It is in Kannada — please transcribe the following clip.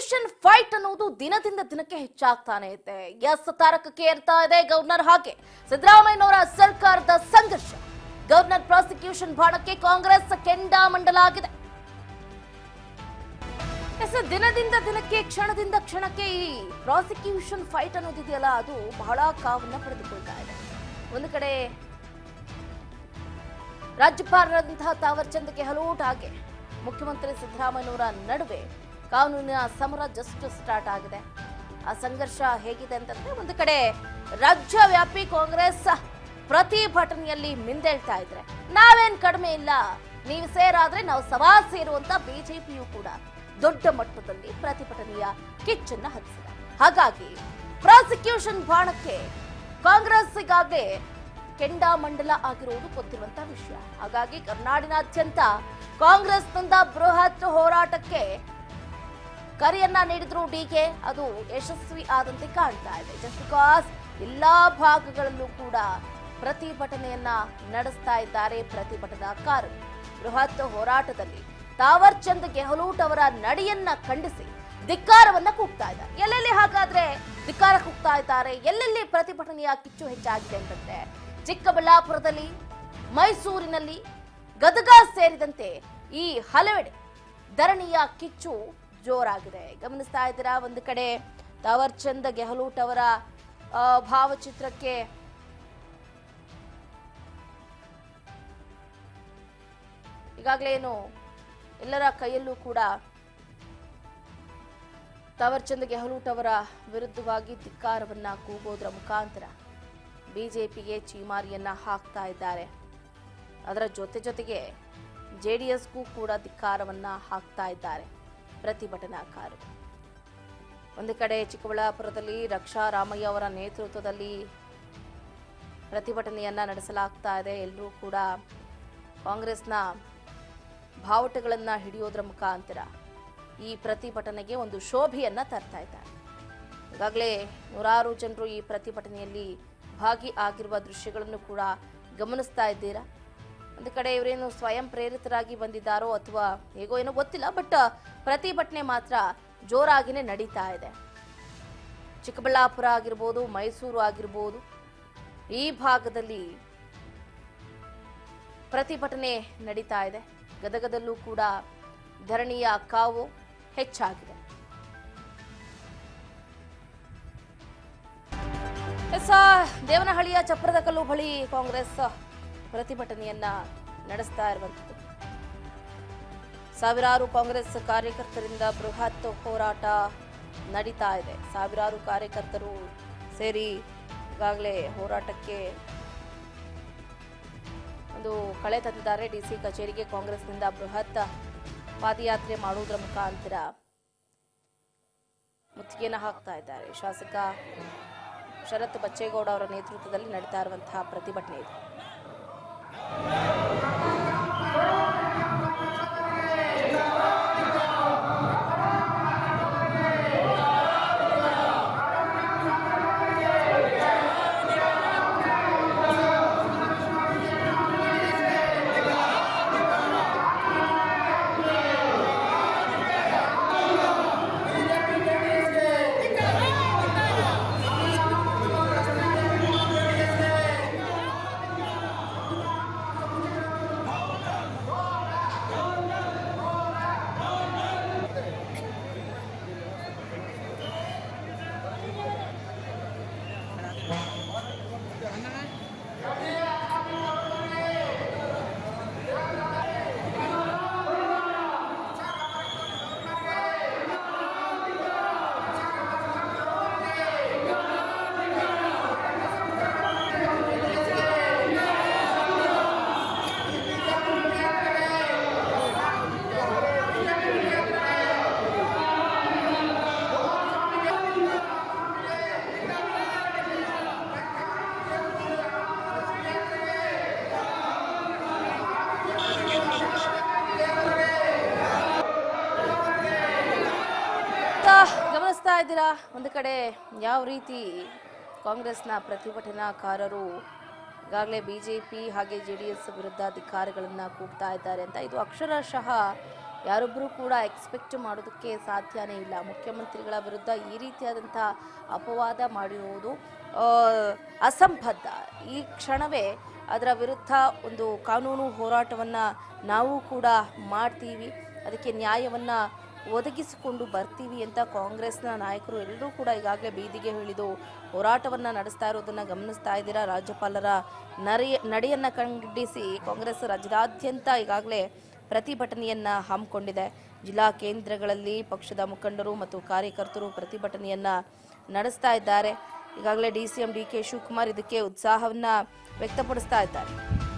ಪ್ರಾಸಿಕ್ಯೂಷನ್ ಫೈಟ್ ಅನ್ನೋದು ದಿನದಿಂದ ದಿನಕ್ಕೆ ಹೆಚ್ಚಾಗ್ತಾನೆ ಇದೆ ಎಸ್ ತಾರಕಕ್ಕೆ ಏರ್ತಾ ಇದೆ ಗವರ್ನರ್ ಹಾಗೆ ಸಿದ್ದರಾಮಯ್ಯನವರ ಸರ್ಕಾರದ ಸಂಘರ್ಷ ಗವರ್ನರ್ ಪ್ರಾಸಿಕ್ಯೂಷನ್ ಬಾಣಕ್ಕೆ ಕಾಂಗ್ರೆಸ್ ಕೆಂಡಾಮಂಡಲ ಆಗಿದೆ ಎಸ್ ದಿನದಿಂದ ದಿನಕ್ಕೆ ಕ್ಷಣದಿಂದ ಕ್ಷಣಕ್ಕೆ ಈ ಪ್ರಾಸಿಕ್ಯೂಷನ್ ಫೈಟ್ ಅನ್ನೋದಿದೆಯಲ್ಲ ಅದು ಬಹಳ ಕಾವನ್ನ ಪಡೆದುಕೊಳ್ತಾ ಇದೆ ಒಂದು ಕಡೆ ರಾಜ್ಯಪಾಲರಾದಂತಹ ತಾವರ್ ಚಂದ್ ಗೆಹ್ಲೋಟ್ ಹಾಗೆ ಮುಖ್ಯಮಂತ್ರಿ ಸಿದ್ದರಾಮಯ್ಯನವರ ನಡುವೆ ಕಾನೂನಿನ ಸಮರ ಜಸ್ಟ್ ಸ್ಟಾರ್ಟ್ ಆಗಿದೆ ಆ ಸಂಘರ್ಷ ಹೇಗಿದೆ ಅಂತಂದ್ರೆ ಒಂದು ಕಡೆ ರಾಜ್ಯವ್ಯಾಪಿ ಕಾಂಗ್ರೆಸ್ ಪ್ರತಿಭಟನೆಯಲ್ಲಿ ಮಿಂದೇಳ್ತಾ ಇದ್ರೆ ನಾವೇನ್ ಕಡಿಮೆ ಇಲ್ಲ ನೀವು ಸೇರಾದ್ರೆ ನಾವು ಸವಾ ಸೇರುವಂತ ಬಿಜೆಪಿಯು ಕೂಡ ದೊಡ್ಡ ಮಟ್ಟದಲ್ಲಿ ಪ್ರತಿಭಟನೆಯ ಕಿಚ್ಚನ್ನ ಹಚ್ಚಿದೆ ಹಾಗಾಗಿ ಪ್ರಾಸಿಕ್ಯೂಷನ್ ಬಾಣಕ್ಕೆ ಕಾಂಗ್ರೆಸ್ ಈಗಾಗಲೇ ಕೆಂಡಾಮಂಡಲ ಆಗಿರುವುದು ಗೊತ್ತಿರುವಂತ ವಿಷಯ ಹಾಗಾಗಿ ಕರ್ನಾಡಿನಾದ್ಯಂತ ಕಾಂಗ್ರೆಸ್ನಿಂದ ಬೃಹತ್ ಹೋರಾಟಕ್ಕೆ ಕರೆಯನ್ನ ನೀಡಿದ್ರು ಡಿಕೆ ಅದು ಯಶಸ್ವಿ ಆದಂತೆ ಕಾಣ್ತಾ ಇದೆ ಜಸ್ಟ್ ಬಿಕಾಸ್ ಎಲ್ಲಾ ಭಾಗಗಳಲ್ಲೂ ಕೂಡ ಪ್ರತಿಭಟನೆಯನ್ನ ನಡೆಸ್ತಾ ಇದ್ದಾರೆ ಪ್ರತಿಭಟನಾಕಾರರು ಬೃಹತ್ ಹೋರಾಟದಲ್ಲಿ ತಾವರ್ ಚಂದ್ ಗೆಹ್ಲೋಟ್ ಅವರ ನಡೆಯನ್ನ ಖಂಡಿಸಿ ಧಿಕ್ಕಾರವನ್ನ ಕೂಗ್ತಾ ಇದ್ದಾರೆ ಎಲ್ಲೆಲ್ಲಿ ಹಾಗಾದ್ರೆ ಧಿಕ್ಕಾರ ಕೂಗ್ತಾ ಇದ್ದಾರೆ ಎಲ್ಲೆಲ್ಲಿ ಪ್ರತಿಭಟನೆಯ ಕಿಚ್ಚು ಹೆಚ್ಚಾಗಿದೆ ಅಂತಂದ್ರೆ ಚಿಕ್ಕಬಳ್ಳಾಪುರದಲ್ಲಿ ಮೈಸೂರಿನಲ್ಲಿ ಗದಗ ಸೇರಿದಂತೆ ಈ ಹಲವೆಡೆ ಧರಣಿಯ ಕಿಚ್ಚು ಜೋರಾಗಿದೆ ಗಮನಿಸ್ತಾ ಇದ್ದೀರಾ ಒಂದು ಕಡೆ ತಾವರ್ ಚಂದ್ ಗೆಹ್ಲೋಟ್ ಅವರ ಆ, ಭಾವಚಿತ್ರಕ್ಕೆ ಈಗಾಗಲೇ ಏನು ಎಲ್ಲರ ಕೈಯಲ್ಲೂ ಕೂಡ ತಾವರ್ಚಂದ್ ಗೆಹ್ಲೋಟ್ ಅವರ ವಿರುದ್ಧವಾಗಿ ಧಿಕ್ಕಾರವನ್ನ ಕೂಗೋದ್ರ ಮುಖಾಂತರ ಬಿಜೆಪಿಗೆ ಚೀಮಾರಿಯನ್ನ ಹಾಕ್ತಾ ಇದ್ದಾರೆ ಅದರ ಜೊತೆ ಜೊತೆಗೆ ಜೆಡಿಎಸ್ಗೂ ಕೂಡ ಧಿಕ್ಕಾರವನ್ನ ಹಾಕ್ತಾ ಇದ್ದಾರೆ ಪ್ರತಿಭಟನಾಕಾರರು ಒಂದು ಕಡೆ ಚಿಕ್ಕಬಳ್ಳಾಪುರದಲ್ಲಿ ರಕ್ಷಾ ರಾಮಯ್ಯ ಅವರ ನೇತೃತ್ವದಲ್ಲಿ ಪ್ರತಿಭಟನೆಯನ್ನ ನಡೆಸಲಾಗ್ತಾ ಇದೆ ಎಲ್ಲರೂ ಕೂಡ ಕಾಂಗ್ರೆಸ್ನ ಬಾವುಟಗಳನ್ನ ಹಿಡಿಯೋದ್ರ ಮುಖಾಂತರ ಈ ಪ್ರತಿಭಟನೆಗೆ ಒಂದು ಶೋಭೆಯನ್ನ ತರ್ತಾ ಇದ್ದಾರೆ ಈಗಾಗಲೇ ನೂರಾರು ಜನರು ಈ ಪ್ರತಿಭಟನೆಯಲ್ಲಿ ಭಾಗಿ ಆಗಿರುವ ದೃಶ್ಯಗಳನ್ನು ಕೂಡ ಗಮನಿಸ್ತಾ ಇದ್ದೀರಾ ಒಂದು ಕಡೆ ಇವರೇನು ಸ್ವಯಂ ಪ್ರೇರಿತರಾಗಿ ಬಂದಿದ್ದಾರೋ ಅಥವಾ ಹೇಗೋ ಏನೋ ಗೊತ್ತಿಲ್ಲ ಬಟ್ ಪ್ರತಿಭಟನೆ ಮಾತ್ರ ಜೋರಾಗಿನೇ ನಡೀತಾ ಇದೆ ಚಿಕ್ಕಬಳ್ಳಾಪುರ ಆಗಿರ್ಬೋದು ಮೈಸೂರು ಆಗಿರ್ಬೋದು ಈ ಭಾಗದಲ್ಲಿ ಪ್ರತಿಭಟನೆ ನಡೀತಾ ಇದೆ ಗದಗದಲ್ಲೂ ಕೂಡ ಧರಣಿಯ ಕಾವು ಹೆಚ್ಚಾಗಿದೆ ಎಸ್ ಆ, ದೇವನಹಳ್ಳಿಯ ಚಪ್ರದ ಕಲ್ಲು ಬಳಿ ಕಾಂಗ್ರೆಸ್ ಪ್ರತಿಭಟನೆಯನ್ನ ನಡೆಸ್ತಾ ಇರುವಂಥದ್ದು ಸಾವಿರಾರು ಕಾಂಗ್ರೆಸ್ ಕಾರ್ಯಕರ್ತರಿಂದ ಬೃಹತ್ ಹೋರಾಟ ನಡೀತಾ ಇದೆ ಸಾವಿರಾರು ಕಾರ್ಯಕರ್ತರು ಸೇರಿ ಈಗಾಗಲೇ ಹೋರಾಟಕ್ಕೆ ಒಂದು ಕಳೆ ತಂದಿದ್ದಾರೆ ಡಿಸಿ ಕಚೇರಿಗೆ ಕಾಂಗ್ರೆಸ್ನಿಂದ ಬೃಹತ್ ಪಾದಯಾತ್ರೆ ಮಾಡುವುದರ ಮುಖಾಂತರ ಮುತ್ತಿಗೆಯನ್ನು ಹಾಕ್ತಾ ಇದ್ದಾರೆ ಶಾಸಕ ಶರತ್ ಬಚ್ಚೇಗೌಡ ಅವರ ನೇತೃತ್ವದಲ್ಲಿ ನಡೀತಾ ಇರುವಂತಹ ಪ್ರತಿಭಟನೆ ಇದು ಆ, ಗಮನಿಸ್ತಾ ಇದ್ದೀರಾ ಒಂದು ಕಡೆ ಯಾವ ರೀತಿ ಕಾಂಗ್ರೆಸ್ನ ಪ್ರತಿಭಟನಾಕಾರರು ಈಗಾಗಲೇ ಬಿಜೆಪಿ ಹಾಗೆ ಜೆ ಡಿ ಎಸ್ ವಿರುದ್ಧ ಧಿಕ್ಕಾರಗಳನ್ನು ಕೂಗ್ತಾ ಇದ್ದಾರೆ ಅಂತ ಇದು ಅಕ್ಷರಶಃ ಯಾರೊಬ್ಬರೂ ಕೂಡ ಎಕ್ಸ್ಪೆಕ್ಟ್ ಮಾಡೋದಕ್ಕೆ ಸಾಧ್ಯನೇ ಇಲ್ಲ ಮುಖ್ಯಮಂತ್ರಿಗಳ ವಿರುದ್ಧ ಈ ರೀತಿಯಾದಂಥ ಅಪವಾದ ಮಾಡಿರುವುದು ಆ, ಅಸಂಬದ್ಧ ಈ ಕ್ಷಣವೇ ಅದರ ವಿರುದ್ಧ ಒಂದು ಕಾನೂನು ಹೋರಾಟವನ್ನು ನಾವು ಕೂಡ ಮಾಡ್ತೀವಿ ಅದಕ್ಕೆ ನ್ಯಾಯವನ್ನು ಒದಗಿಸಿಕೊಂಡು ಬರ್ತೀವಿ ಅಂತ ಕಾಂಗ್ರೆಸ್ನ ನಾಯಕರು ಎಲ್ಲರೂ ಕೂಡ ಈಗಾಗಲೇ ಬೀದಿಗೆ ಇಳಿದು ಹೋರಾಟವನ್ನು ನಡೆಸ್ತಾ ಇರೋದನ್ನು ಗಮನಿಸ್ತಾ ಇದ್ದೀರಾ ರಾಜ್ಯಪಾಲರ ನರೆಯ ನಡೆಯನ್ನು ಖಂಡಿಸಿ ಕಾಂಗ್ರೆಸ್ ರಾಜ್ಯದಾದ್ಯಂತ ಈಗಾಗಲೇ ಪ್ರತಿಭಟನೆಯನ್ನ ಹಮ್ಮಿಕೊಂಡಿದೆ ಜಿಲ್ಲಾ ಕೇಂದ್ರಗಳಲ್ಲಿ ಪಕ್ಷದ ಮುಖಂಡರು ಮತ್ತು ಕಾರ್ಯಕರ್ತರು ಪ್ರತಿಭಟನೆಯನ್ನ ನಡೆಸ್ತಾ ಇದ್ದಾರೆ ಈಗಾಗಲೇ D C M D K Shivakumar ಇದಕ್ಕೆ ಉತ್ಸಾಹವನ್ನ ವ್ಯಕ್ತಪಡಿಸ್ತಾ ಇದ್ದಾರೆ